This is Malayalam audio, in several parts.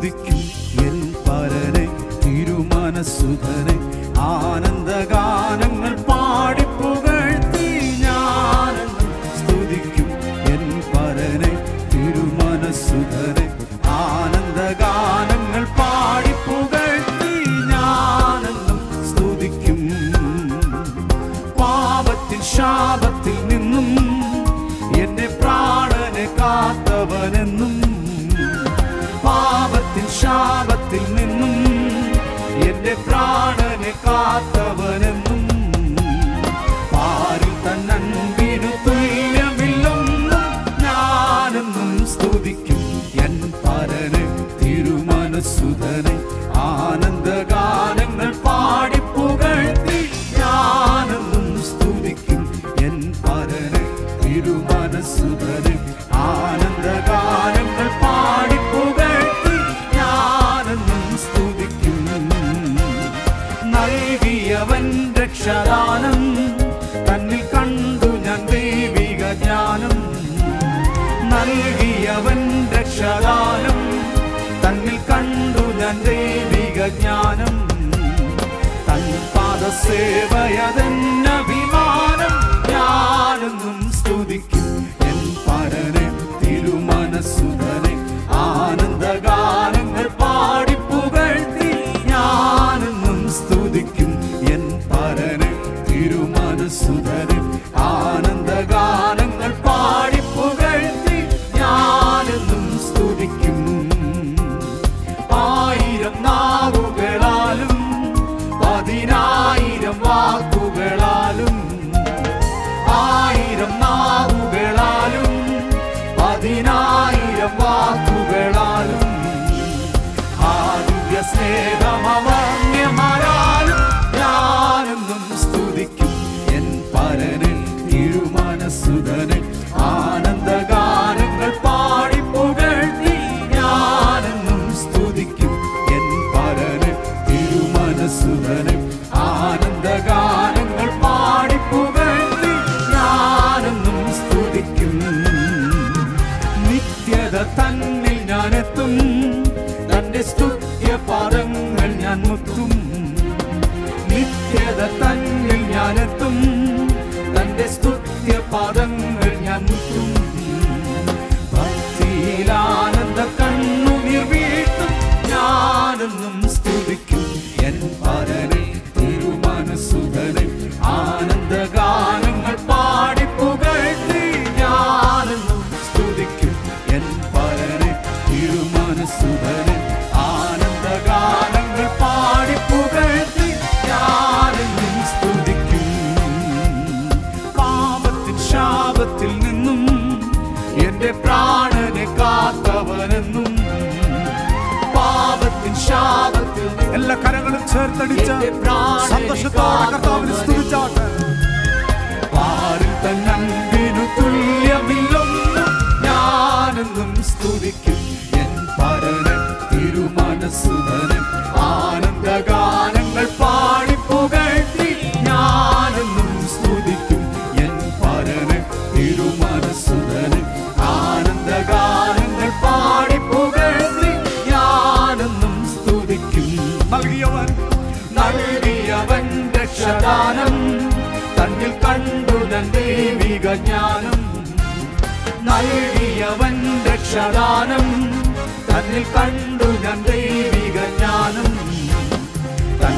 സ്തുതിക്കും എൻ പരനെ തിരുമനസുധനെ ആനന്ദഗാനങ്ങൾ പാടിപ്പുകഴ്ത്തി ഞാനെന്നും സ്തുതിക്കും എൻ പരനെ തിരുമനസുധനെ ആനന്ദഗാനങ്ങൾ പാടിപ്പുകഴ്ത്തി ഞാനെന്നും സ്തുതിക്കും പാപത്തിൽ ശാപത്തിൽ നിന്നും എന്റെ പ്രാണനെ കാത്തവനെന്നും പാപത്തിൽ ശാപത്തിൽ നിന്നും എന്റെ പ്രാണനെ കാത്തവനെന്നും പാരിൽ തന്നൻപിനു തുല്യമില്ലൊന്നും ഞാനെന്നും സ്തുതിക്കും എൻ പരനെ തിരുമനസുധനെ ആനന്ദഗാനങ്ങൾ പാടിപ്പുകഴ്ത്തി ഞാനെന്നും സ്തുതിക്കും എൻ പരനെ തിരുമനസുധനെ ആനന്ദഗാനങ്ങൾ പാടിപ്പുകഴ്ത്തി ഞാനെന്നും സ്തുതിക്കും നൽകിയവൻ രക്ഷദാനം തന്നിൽ കണ്ടു ഞാൻ ദൈവിക ജ്ഞാനം നൽകിയവൻ രക്ഷദാനം തന്നിൽ കണ്ടു ഞാൻ ദൈവിക ജ്ഞാനം തൻ പാദസേവയതെന്നഭിമാനം ഞാനെന്നും സ്തുതിക്കും എൻ പരനെ തിരുമനസുധനെ ആനന്ദഗാനങ്ങൾ പാടിപ്പുകഴ്ത്തി ഞാനെന്നും സ്തുതിക്കും എൻ പരനെ തിരുമനസുധനെ ആനന്ദഗാനങ്ങൾ പാടിപ്പുകഴ്ത്തി ഞാനെന്നും സ്തുതിക്കും ആയിരം നാവുകളാലും പതിനായിരം വാക്കുകളാലും ആയിരം നാവുകളാലും പതിനായിരം വാക്കുകളാലും ആദിവ്യ സ്നേഹമവാന്യമാരാലും ഞാനെന്നും സ്തുതിക്കും എൻ പരനെ തിരുമനസുധനെ ആനന്ദഗാനങ്ങൾ പാടിപ്പുകഴ്ത്തി ഞാനെന്നും സ്തുതിക്കും എൻ പരനെ തിരുമനസുധനെ ആനന്ദഗാനങ്ങൾ പാടിപ്പുകഴ്ത്തി ഞാനെന്നും സ്തുതിക്കും നിത്യത തന്നിൽ ഞാനെത്തും തന്റെ സ്തുത്യ പാദങ്ങൾ ഞാൻ മുത്തും നിത്യത തന്നിൽ ഞാനെത്തും തന്റെ സ്തുത്യ പാദങ്ങൾ ഞാൻ മുത്തും ഭക്തിയിലാനന്ദ കണ്ണുനീർ വീട്ടും ഞാനെന്നും സ്തുതിക്കും എൻ പരനെ തിരുമനസുധനെ ആനന്ദഗാനങ്ങൾ പാടിപ്പുകഴ്ത്തി ഞാനെന്നും സ്തുതിക്കും എൻ പരനെ തിരുമനസുധനെ ആനന്ദഗാനങ്ങൾ പാടിപ്പുകഴ്ത്തി ഞാനെന്നും സ്തുതിക്കും പാപത്തിൽ ശാപത്തിൽ നിന്നും എന്റെ പ്രാണനെ കാത്തവനെന്നും പാപത്തിൽ ശാപത്തിൽ നിന്നും എല്ലാ കരങ്ങളും ചേർത്തടിച്ച് എന്റെ പ്രാണനെ സന്തോഷത്തോടെ കർത്താവിനെ സ്തുതിച്ചാട്ടെ പാരിൽ തന്നൻപിനു തുല്യമില്ലൊന്നും ഞാനെന്നും സ്തുതിക്കും എൻ പരനെ തിരുമനസുധനൻ ആനന്ദഗാനങ്ങൾ പാടിപ്പുകഴ്ത്തി ഞാനെന്നും സ്തുതിക്കും എൻ പരനെ തിരുമനസുധനൻ ആനന്ദഗാനങ്ങൾ പാടിപ്പുകഴ്ത്തി ഞാനെന്നും സ്തുതിക്കും നൽകിയവൻ നൽകിയവൻ രക്ഷദാനം തന്നിൽ കണ്ടു ഞാൻ ദൈവിക ജ്ഞാനം നൽകിയവൻ രക്ഷദാനം തന്നിൽ കണ്ടു ഞാൻ ദൈവിക ജ്ഞാനം തൻ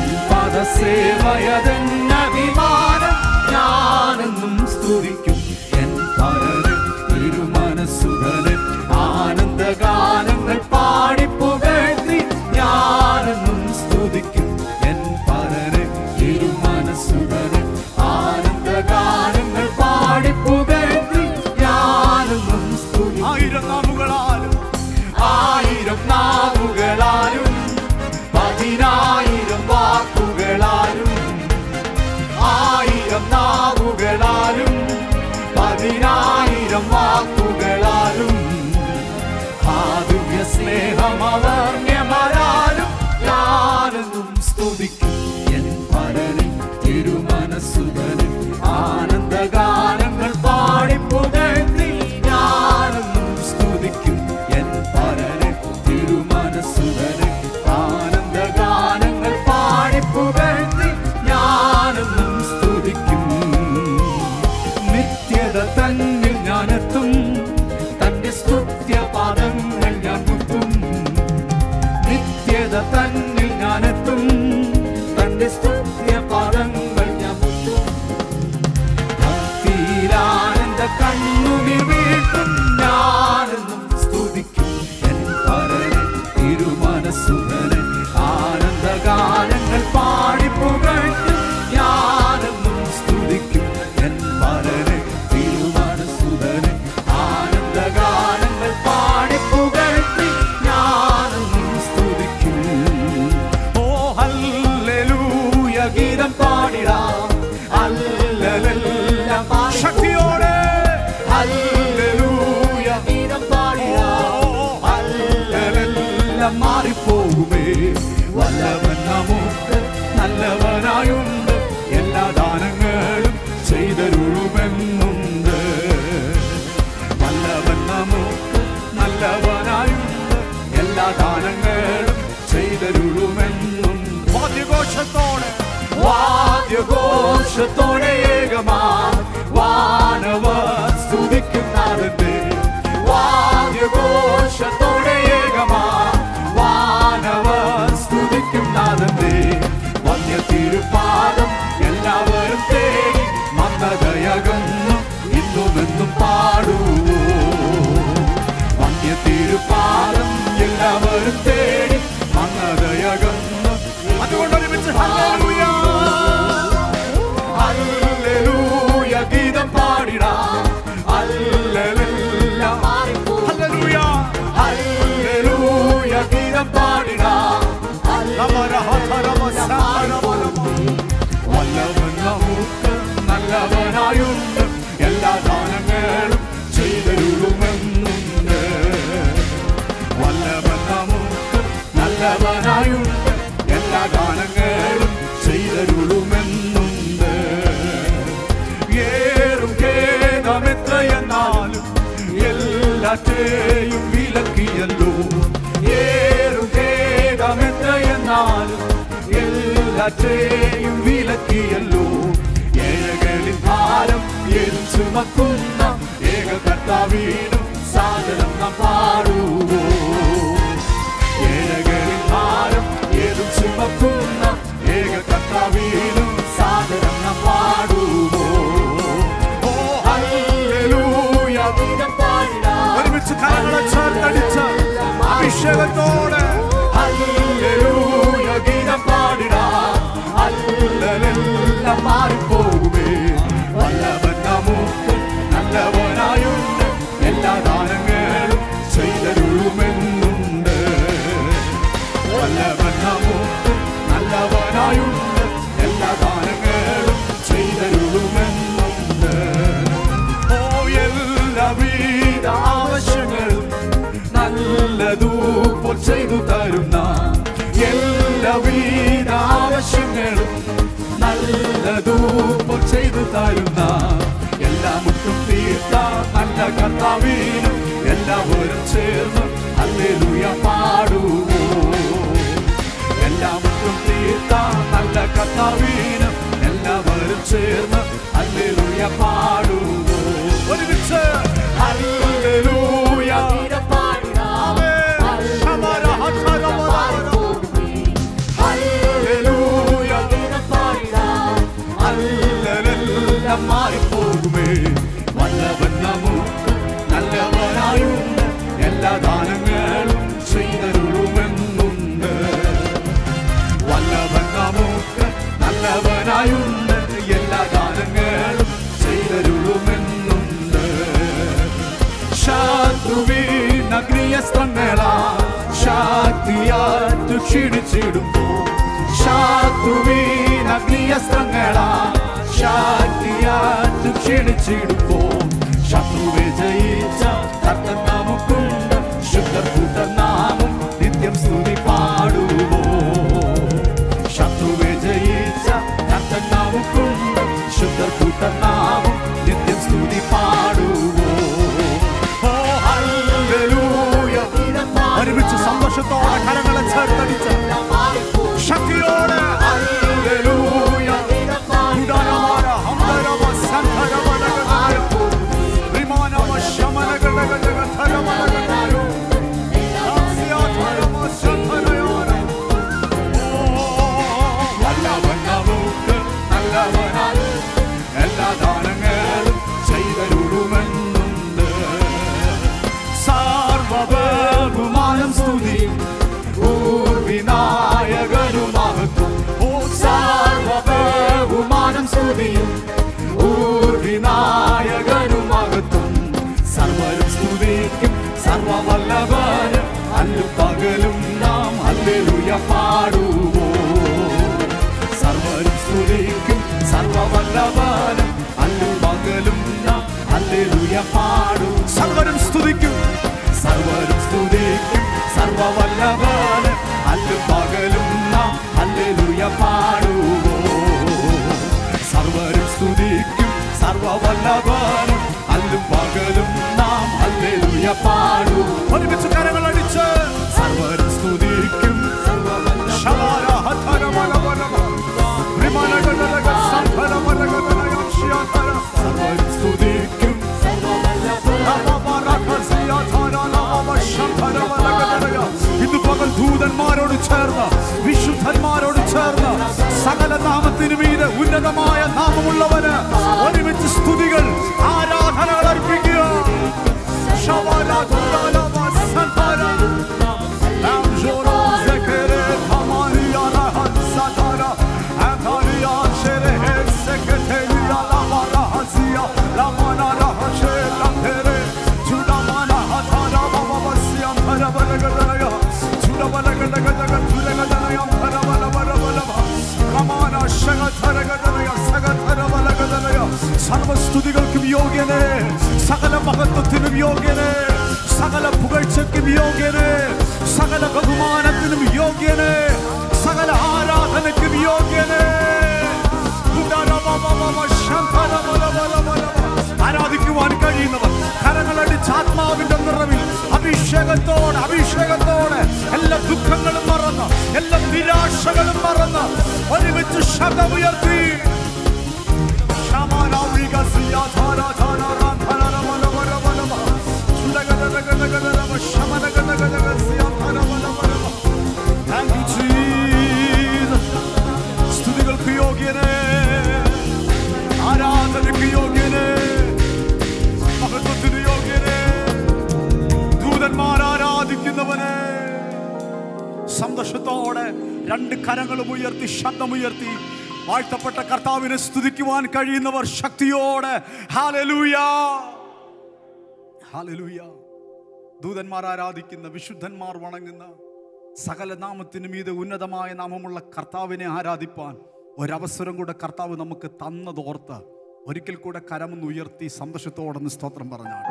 പദസേവയതെന്നഭിമാനം ഞാനെന്നും സ്തുതിക്കും എൻ പരന് തിരുമനസുധനൻ ആനന്ദഗാനങ്ങൾ പാടിപ്പുകഴ്ത്തി ഞാനെന്നും സ്തുതിക്കും എൻ പരന് തിരുമനസുധനൻ ആനന്ദഗാനങ്ങൾ പാടിപ്പുകഴ്ത്തി ഞാനെന്നും സ്തുതിക്കും ആയിരം നാമുകളാലും ആയിരം നാവുകളാലും പതിനായിരം വാക്കുകളാലും ആയിരം നാവുകളാലും സന്നിധ തന്നിൽ ഞാനെത്തും തന്റെ സ്തുത്യ പാദങ്ങൾ ഞാൻ മുത്തും ഭക്തിയിലാനന്ദ കണ്ണുനീർ വീട്ടും ഞാനെന്നും സ്തുതിക്കും എൻ പരനെ തിരുമനസുഖനെ ആനന്ദഗാനങ്ങൾ പാടി പുകഴ്ത്തും ഞാനെന്നും സ്തുതിക്കും എൻ പരനെ തിരുമനസുഖനെ ആനന്ദഗാനങ്ങൾ പാടി പുകഴ്ത്തി ഞാനെന്നും സ്തുതിക്കും ഓ ഹല്ലേലൂയ ഗീതം പാടിടാം ഹല്ലേലൂയ പാടി ശക്തിയോടെ ഹല്ലേലൂയ ഗീതം പാടിടാം ഹല്ലേലൂയ മാറിപ്പോകുമേ വല്ലവൻ നമുക്ക് നല്ലവനായുണ്ട് എല്ലാ ദാനങ്ങളും ചെയ്തരുളുമെന്നുണ്ട് വല്ലവൻ നമുക്ക് നല്ലവനായുണ്ട് എല്ലാ ദാനങ്ങളും ചെയ്തരുളുമെന്നുണ്ട് വാദ്യഘോഷത്തോടെ വാദ്യഘോഷത്തോടെ ഏകമാ വാനവ സ്തുതിക്കുന്നതിന്റെ വാദ്യഘോഷത്തോടെ ഏകമാ വാനവ സ്തുതിക്കുന്നതിന്റെ വന്യ തിരുപാദം എല്ലാവരും തേടി മന്ദതയകന്നു ഇന്നുമെന്നും പാടുവോ വന്യ തിരുപാദം എല്ലാവരും തേടി മന്ദതയകന്നു അതുകൊണ്ട് ഒരുമിച്ച് ഹല്ലേലൂയ ഹല്ലേലൂയ ഗീതം പാടിടാം ഹല്ലേലൂയ ഹല്ലേലൂയ ഹല്ലേലൂയ ഗീതം പാടിടാം വല്ലവൻ നമുക്ക് നല്ലവനായുണ്ട് എല്ലാ ദാനങ്ങളും ചെയ്തരുളുമെന്നുണ്ട് വല്ലവൻ നമുക്ക് നല്ലവനായുണ്ട് എല്ലാ ദാനങ്ങളും ചെയ്തരുളുമെന്നുണ്ട് ഏറും ഖേദമെത്രയെന്നാലും എല്ലാറ്റേയും വിലക്കിയല്ലോ ഏറും ഖേദമെത്രയെന്നാലും എല്ലാറ്റേയും വിലക്കിയല്ലോ ഏഴകളിൽ ഭാരം ഏത് ചുമക്കുന്ന ഏക കർത്താവീനും സാധനം നാം പാടുവോ ഏഴകളിൽ ഭാരം ഏതും ചുമക്കുന്ന ഏക കർത്താവീനും സാധനം നാം പാടുവോ ഓ ഹല്ലേലൂയ ഗീതം പാടിടാം ഒരുമിച്ച് കരങ്ങളെ ചേർത്തടിച്ച് അഭിഷേകത്തോടെ ഹല്ലേലൂയ ഗീതം പാടിടാം ഹല്ലേലൂയ മാറിപ്പോകുമേ വല്ലവൻ നമുക്ക് നല്ലവനായുണ്ട് എല്ലാ ദാനങ്ങളും ചെയ്തരുളുമെന്നുണ്ട് വല്ലവൻ നമുക്ക് നല്ലവനായുണ്ട് എല്ലാ ദാനങ്ങളും ചെയ്തരുളുമെന്നുണ്ട് ഓ എല്ലാവിധ ആവശ്യങ്ങളും നല്ലതൂപ്പോൾ ചെയ്തു തരുന്ന എല്ലാവിധ ആവശ്യങ്ങളും നല്ലതൂപ്പോൾ ചെയ്തു തരുന്ന എല്ലാ മുട്ടും തീർത്ത നല്ല കർത്താവീനും എല്ലാവരും ചേർന്ന് അല്ലേലൂയ പാടുവോ എല്ലാ മുട്ടും തീർത്ത നല്ല കർത്താവീനും എല്ലാവരും ചേർന്ന് അല്ലേലൂയ പാടുവോ ഒരുമിച്ച് ഹല്ലേലൂയ ആമേൻ. ഹമാര ഹത്തരമദാന. ഹല്ലേലൂയ ഹല്ലേലൂയ മാറിപ്പോകുമേ വല്ലവൻ നമുക്ക് നല്ലവനായുണ്ട് എല്ലാ ദാനങ്ങളും ചെയ്തരുളുമെന്നുണ്ട് വല്ലവൻ നമുക്ക് നല്ലവനായുണ്ട് എല്ലാ ദാനങ്ങളും ചെയ്തരുളുമെന്നുണ്ട് ശത്രുവിൻ അഗ്നിയസ്ത്രങ്ങളാ ശക്തിയാറ്റു ക്ഷീണിച്ചിടുമ്പോ ശത്രുവിൻ അഗ്നിയസ്ത്രങ്ങളാ ശക്തിയാറ്റു ക്ഷീണിച്ചിടുമ്പോ ശത്രുവെ ജയിച്ച കർത്തൻ നമുക്കുണ്ട് ശുദ്ധർ കൂട്ടനാമം നിത്യം സ്തുതി പാടുവോ ശത്രുവെ ജയിച്ച കർത്തൻ നമുക്കുണ്ട് ശുദ്ധർ കൂട്ടനാമം നിത്യം സ്തുതി പാടുവോ ഓ ഹല്ലേലൂയ ഒരുമിച്ച് സന്തോഷത്തോടെ കരങ്ങളെ ചേർത്തടിച്ച് ശക്തിയോടെ ഹല്ലേലൂയ ഉദാരമായ ഹംദരമ സന്ധരമ ഊർവിനായകനുമഹത്വം ഓ സർവബഹുമാനം സ്തുതിയും ഊർവിനായകനുമഹത്വം സർവരും സ്തുതിക്കും സർവവല്ലഭനും അല്ലും പകലും നാം ഹല്ലേലൂയ പാടുവോ സർവരും സ്തുതിക്കും സർവവല്ലഭനും അല്ലും പകലും നാം ഹല്ലേലൂയ പാടും സർവരും സ്തുതിക്കും സർവരും സ്തുതിക്കും സർവവല്ലഭനും അല്ലും പകലും നാം ഹല്ലേലൂയ പാടുവോ സർവരും സ്തുതിക്കും സർവവല്ലഭനും അല്ലും പകലും നാം ഹല്ലേലൂയ പാടുവോ ഒരുമിച്ച് കരങ്ങൾ അടിച്ച് സർവരും സ്തുതിക്കും ശബാര ഹതര വല വല വല. വിമാനഗതരഗ സംഭരമരഗതരഗ ശ്യാതര. സർവരും സ്തുതിക്കും നവമരകസിയാതര നവമ ശംഭരമരഗതരഗ. ഇന്ന് പകൽ ദൂതന്മാരോട് ചേർന്ന് വിശുദ്ധന്മാരോട് ചേർന്ന് സകല നാമത്തിനു മീതെ ഉന്നതമായ നാമമുള്ളവന് ഒരുമിച്ച് സ്തുതികൾ ആരാധനകൾ അർപ്പിക്കുക ശബാര ദുർഗാല വസന്തര. സർവസ്തുതികൾക്കും യോഗ്യന് സകല മഹത്വത്തിനും യോഗ്യന് സകല പുകഴ്ചയ്ക്കും യോഗ്യന് സകല ബഹുമാനത്തിനും യോഗ്യന് സകല ആരാധനയ്ക്കും യോഗ്യന് ആരാധിക്കുവാൻ കഴിയുന്നവർ കരങ്ങളടിച്ച് ആത്മാവിന്റെ നിറവിൽ അഭിഷേകത്തോടെ അഭിഷേകത്തോടെ എല്ലാ ദുഃഖങ്ങളും മറന്ന് എല്ലാ നിരാശകളും മറന്ന് ഒരുമിച്ച് ശബ്ദമുയർത്തി Thank you, Jesus. സ്തുതികൾക്ക് യോഗ്യന് ആരാധനയ്ക്ക് യോഗ്യന് മഹത്വത്തിന് യോഗ്യന് ദൂതന്മാർ ആരാധിക്കുന്നവന് സന്തോഷത്തോടെ രണ്ട് കരങ്ങളും ഉയർത്തി ശബ്ദമുയർത്തി വാഴ്ത്തപ്പെട്ട കർത്താവിനെ സ്തുതിക്കുവാൻ കഴിയുന്നവർ ശക്തിയോടെ ഹാലലൂയ ഹാലലൂയ ദൂതന്മാർ ആരാധിക്കുന്ന വിശുദ്ധന്മാർ വണങ്ങുന്ന സകല നാമത്തിനു മീതെ ഉന്നതമായ നാമമുള്ള കർത്താവിനെ ആരാധിപ്പാൻ ഒരവസരം കൂടെ കർത്താവ് നമുക്ക് തന്നതോർത്ത് ഒരിക്കൽ കൂടെ കരമൊന്ന് ഉയർത്തി സന്തോഷത്തോടെ ഒന്ന് സ്തോത്രം പറഞ്ഞാണ്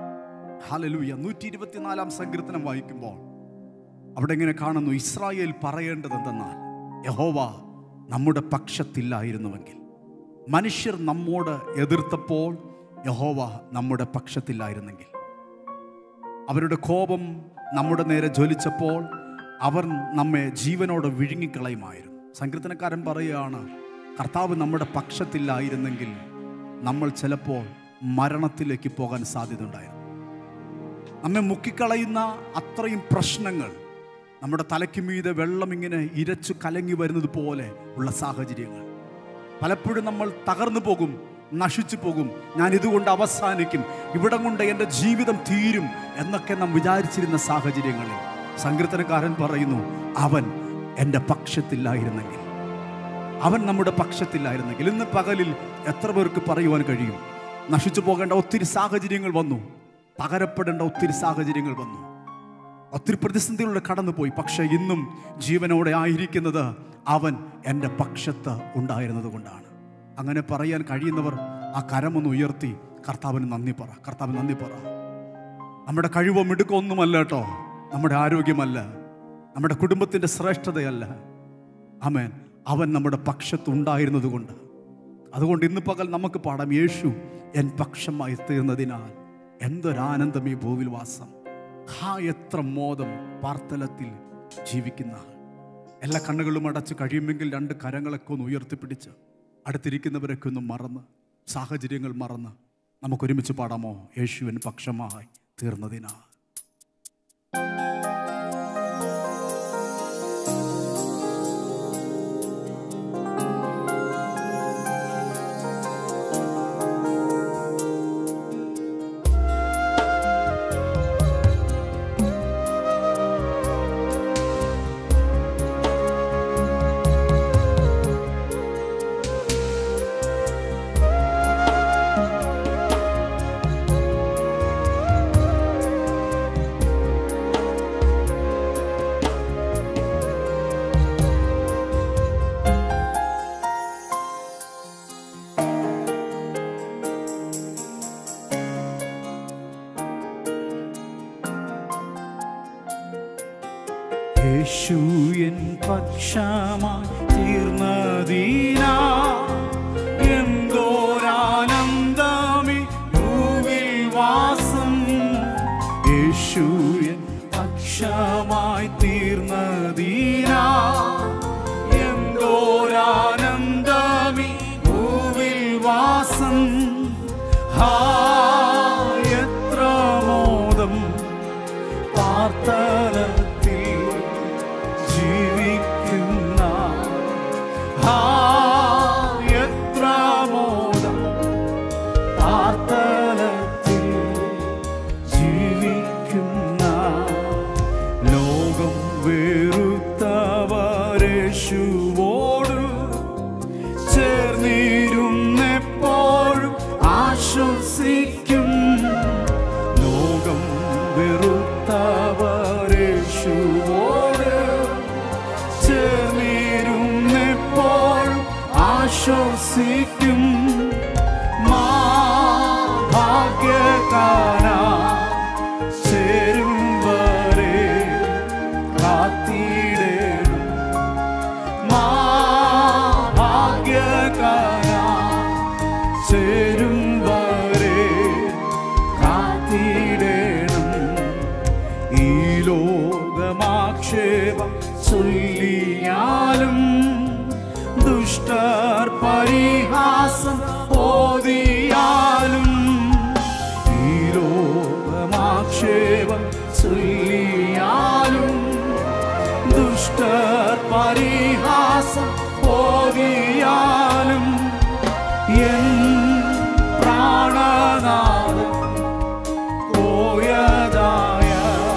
ഹാലലൂയ നൂറ്റി ഇരുപത്തിനാലാം സങ്കീർത്തനം വായിക്കുമ്പോൾ അവിടെ ഇങ്ങനെ കാണുന്നു ഇസ്രായേൽ പറയേണ്ടത് എന്തെന്നാൽ യഹോവ നമ്മുടെ പക്ഷത്തില്ലായിരുന്നുവെങ്കിൽ മനുഷ്യർ നമ്മോട് എതിർത്തപ്പോൾ യഹോവ നമ്മുടെ പക്ഷത്തില്ലായിരുന്നെങ്കിൽ അവരുടെ കോപം നമ്മുടെ നേരെ ജ്വലിച്ചപ്പോൾ അവർ നമ്മെ ജീവനോട് വിഴുങ്ങിക്കളയുമായിരുന്നു സങ്കീർത്തനക്കാരൻ പറയുകയാണ് കർത്താവ് നമ്മുടെ പക്ഷത്തില്ലായിരുന്നെങ്കിൽ നമ്മൾ ചിലപ്പോൾ മരണത്തിലേക്ക് പോകാൻ സാധ്യതയുണ്ടായിരുന്നു നമ്മെ മുക്കിക്കളയുന്ന അത്രയും പ്രശ്നങ്ങൾ നമ്മുടെ തലയ്ക്ക് മീതെ വെള്ളം ഇങ്ങനെ ഇരച്ചു കലങ്ങി വരുന്നത് പോലെ ഉള്ള സാഹചര്യങ്ങൾ പലപ്പോഴും നമ്മൾ തകർന്നു പോകും നശിച്ചു പോകും ഞാൻ ഇതുകൊണ്ട് അവസാനിക്കും ഇവിടം കൊണ്ട് എൻ്റെ ജീവിതം തീരും എന്നൊക്കെ നാം വിചാരിച്ചിരുന്ന സാഹചര്യങ്ങളിൽ സങ്കീർത്തനക്കാരൻ പറയുന്നു അവൻ എൻ്റെ പക്ഷത്തില്ലായിരുന്നെങ്കിൽ അവൻ നമ്മുടെ പക്ഷത്തില്ലായിരുന്നെങ്കിൽ ഇന്ന് പകലിൽ എത്ര പേർക്ക് പറയുവാൻ കഴിയും നശിച്ചു പോകേണ്ട ഒത്തിരി സാഹചര്യങ്ങൾ വന്നു തകരപ്പെടേണ്ട ഒത്തിരി സാഹചര്യങ്ങൾ വന്നു ഒത്തിരി പ്രതിസന്ധികളിലൂടെ കടന്നുപോയി പക്ഷെ ഇന്നും ജീവനോടെ ആയിരിക്കുന്നത് അവൻ എൻ്റെ പക്ഷത്ത് ഉണ്ടായിരുന്നത് കൊണ്ടാണ് അങ്ങനെ പറയാൻ കഴിയുന്നവർ ആ കരമൊന്ന് ഉയർത്തി കർത്താവിന് നന്ദി പറ കർത്താവിന് നന്ദി പറ നമ്മുടെ കഴിവോ മിടുക്കോ ഒന്നുമല്ല കേട്ടോ നമ്മുടെ ആരോഗ്യമല്ല നമ്മുടെ കുടുംബത്തിൻ്റെ ശ്രേഷ്ഠതയല്ല അമേൻ അവൻ നമ്മുടെ പക്ഷത്ത് ഉണ്ടായിരുന്നത് കൊണ്ട് അതുകൊണ്ട് ഇന്ന് പകൽ നമുക്ക് പാടാം യേശു എൻ പക്ഷമായി തീർന്നതിനാൽ എന്തൊരാനന്ദം ഈ ഭൂവിൽ വാസം ഹാ എത്ര മോദം പാർത്തലത്തിൽ ജീവിക്കുന്ന ആൾ. എല്ലാ കണ്ണുകളും അടച്ച് കഴിയുമെങ്കിൽ രണ്ട് കരങ്ങളൊക്കെ ഒന്ന് ഉയർത്തിപ്പിടിച്ച് അടുത്തിരിക്കുന്നവരൊക്കെ ഒന്ന് മറന്ന് സാഹചര്യങ്ങൾ മറന്ന് നമുക്കൊരുമിച്ച് പാടാമോ യേശുവൻ പക്ഷമായി തീർന്നതിനാൽ യേശു എൻ പക്ഷമായി തീർന്നതീനാ എന്തോരാനന്ദമി ഭൂവിൽ വാസം യേശു എൻ പക്ഷമായി തീർന്നതീനാ എന്തോരാനന്ദമി ഭൂവിൽ വാസം ഹാ എത്ര മോദം പാർത്തലത്തിൽ ജീവിക്കുന്ന ഹാ എത്ര മോദം പാർത്തലത്തിൽ ജീവിക്കുന്ന ലോകം വെറുത്തവരേശുവോട് ചേർന്നിരുന്നെപ്പോഴും ആശ്വസിക്കും ലോകം വെറുത്തവരേശുവോട് ചേർന്നിരുന്നെപ്പോഴും ആശ്വസിക്കും മാ ഭാഗ്യകാരാ ചേരും വരെ കാത്തിടേണം മാ ഭാഗ്യകാരാ ചേരും വരെ കാത്തിടേണം ഈ ലോകമാക്ഷേപം ചൊല്ലിയാലും ദുഷ്ടർ പരിഹാസം ഓതിയാലും ഈ ലോകമാക്ഷേപം ചൊല്ലിയാലും ദുഷ്ടർ പരിഹാസം ഓതിയാലും എൻ പ്രാണനാഥൻ പോയതായ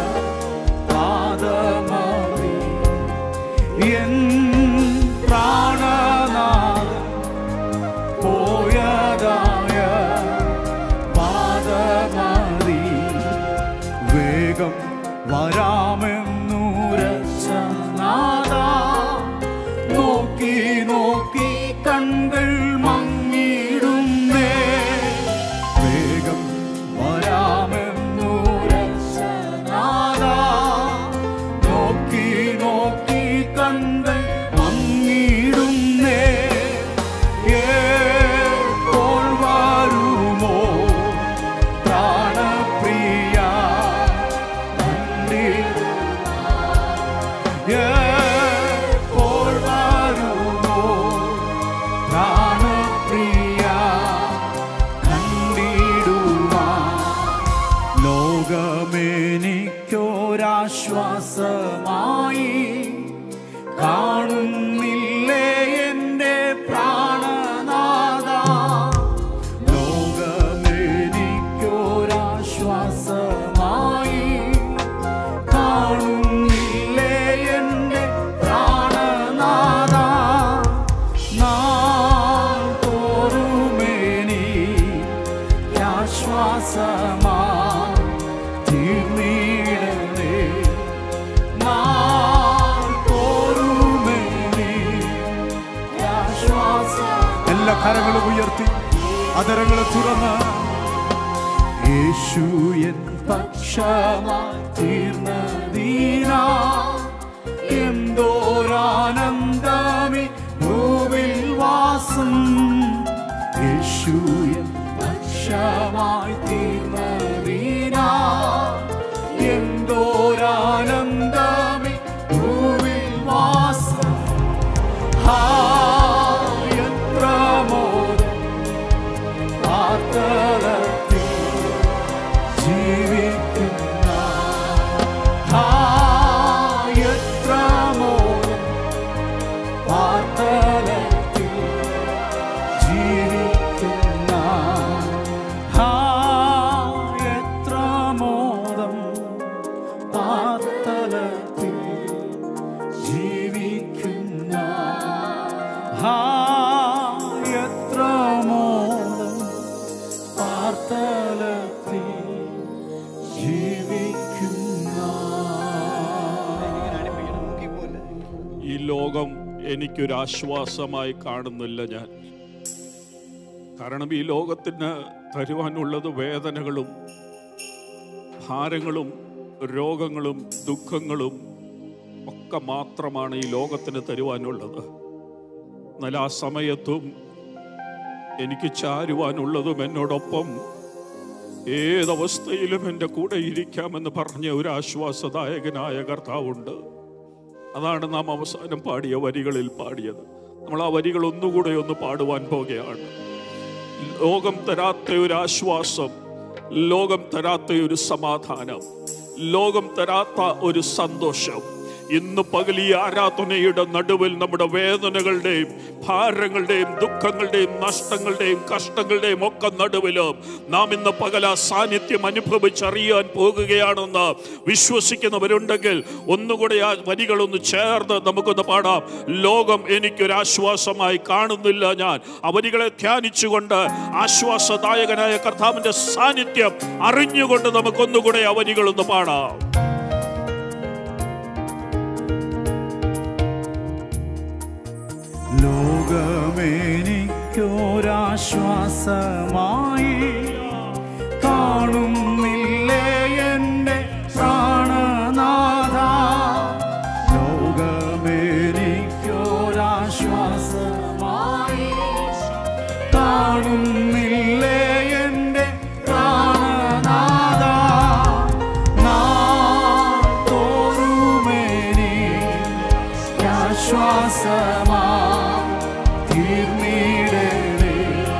പാദമറി എൻ പ്രാണനാഥൻ പോയതായ പാദമറി വേഗം വരാമെന്നുരച്ച നാദ നോക്കി നോക്കി കൺകൾ മങ്ങിടുന്നേ വേഗം വരാമെന്നുരച്ച നാദ നോക്കി നോക്കി കൺകൾ മങ്ങിടുന്നേ ഏപ്പോൾ വരുമോ പ്രാണപ്രിയ ഏപ്പോൾ വരുമോ പ്രാണപ്രിയ കണ്ടിടുവാൻ ലോകമെനിക്കൊരാശ്വാസമായി കാണുന്നില്ലേ എൻ്റെ പ്രാണനാഥ ലോകമെനിക്കൊരാശ്വാസമായി കാണുന്നില്ലേ എൻ്റെ പ്രാണനാഥ നാൾ തോറുമേനി ആശ്വാസമാ തീർന്നിടണേ നാൾ തോറുമേനി എല്ലാ കരങ്ങളും ഉയർത്തി അതരങ്ങൾ തുറന്ന് യേശു എൻ പക്ഷമായി തീർന്നതീനാ എന്തോരാനന്ദമി ഭൂവിൽ വാസം യേശു എൻ പക്ഷമായി തീർന്നതീനാ എന്തോരാനന്ദമി ഭൂവിൽ വാസം ഹാ എത്ര മോദം പാർത്തലത്തിൽ ജീവിക്കുന്ന ഹാ എത്ര മോദം പാർത്തലത്തിൽ ജീവിക്കുന്ന ഹാ എത്ര മോദം പാർത്തലത്തിൽ ജീവിക്കുന്ന ഹാ എത്ര മോദം പാർത്തലത്തിൽ ജീവിക്കുന്ന ഈ ലോകം എനിക്കൊരാശ്വാസമായി കാണുന്നില്ല ഞാൻ കാരണം ഈ ലോകത്തിന് തരുവാനുള്ളത് വേദനകളും ഭാരങ്ങളും രോഗങ്ങളും ദുഃഖങ്ങളും ഒക്കെ ഇതൊക്കെ മാത്രമാണ് ഈ ലോകത്തിന് തരുവാനുള്ളത് എന്നാൽ ആ സമയത്തും എനിക്ക് ചാരുവാനുള്ളതും എന്നോടൊപ്പം ഏതവസ്ഥയിലും എൻ്റെ കൂടെ ഇരിക്കാമെന്ന് പറഞ്ഞ ഒരു ആശ്വാസദായകനായ കർത്താവുണ്ട് അതാണ് നാം അവസാനം പാടിയ വരികളിൽ പാടിയത് നമ്മൾ ആ വരികൾ ഒന്നുകൂടെ ഒന്ന് പാടുവാൻ പോകുകയാണ് ലോകം തരാത്ത ഒരു ആശ്വാസം ലോകം തരാത്ത ഒരു സമാധാനം ലോകം തരാത്ത ഒരു സന്തോഷം ഇന്ന് പകൽ ഈ ആരാധനയുടെ നടുവിൽ നമ്മുടെ വേദനകളുടെയും ഭാരങ്ങളുടെയും ദുഃഖങ്ങളുടെയും നഷ്ടങ്ങളുടെയും കഷ്ടങ്ങളുടെയും ഒക്കെ നടുവിലും നാം ഇന്ന് പകൽ ആ സാന്നിധ്യം അനുഭവിച്ചറിയാൻ പോകുകയാണെന്ന് വിശ്വസിക്കുന്നവരുണ്ടെങ്കിൽ ഒന്നുകൂടെ ആ വരികളൊന്ന് ചേർന്ന് നമുക്കൊന്ന് പാടാം ലോകം എനിക്കൊരാശ്വാസമായി കാണുന്നില്ല ഞാൻ ആ വരികളെ ധ്യാനിച്ചുകൊണ്ട് ആശ്വാസദായകനായ കർത്താവിന്റെ സാന്നിധ്യം അറിഞ്ഞുകൊണ്ട് നമുക്കൊന്നുകൂടെ ആ വരികളൊന്ന് പാടാം ലോകമേനിക്കൊരാശ്വാസമായി കാണുന്നില്ലേ എൻ്റെ പ്രാണനാഥ ലോകമേനിക്കൊരാശ്വാസമായി കാണുന്നില്ലേ എൻ്റെ പ്രാണനാഥ നാത്തോറുമേനി ആശ്വാസമാ തീർന്നിടണേ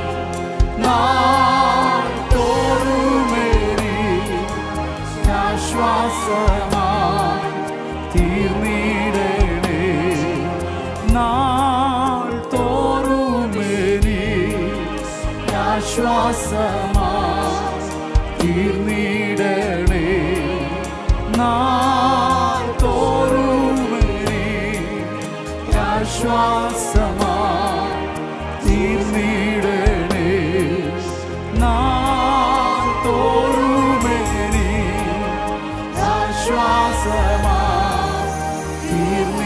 നാത്തോറുമേനി ആശ്വാസമാ തീർന്നിടണേ നാൾ തോറുമേനി ആശ്വാസമാ തീർന്നിടണേ നാൾ തോറുമേനി ആശ്വാസമാ തീർന്നിടണേ നാൾ തോറുമേനി ആശ്വാസമാ തീർന്നിടണേ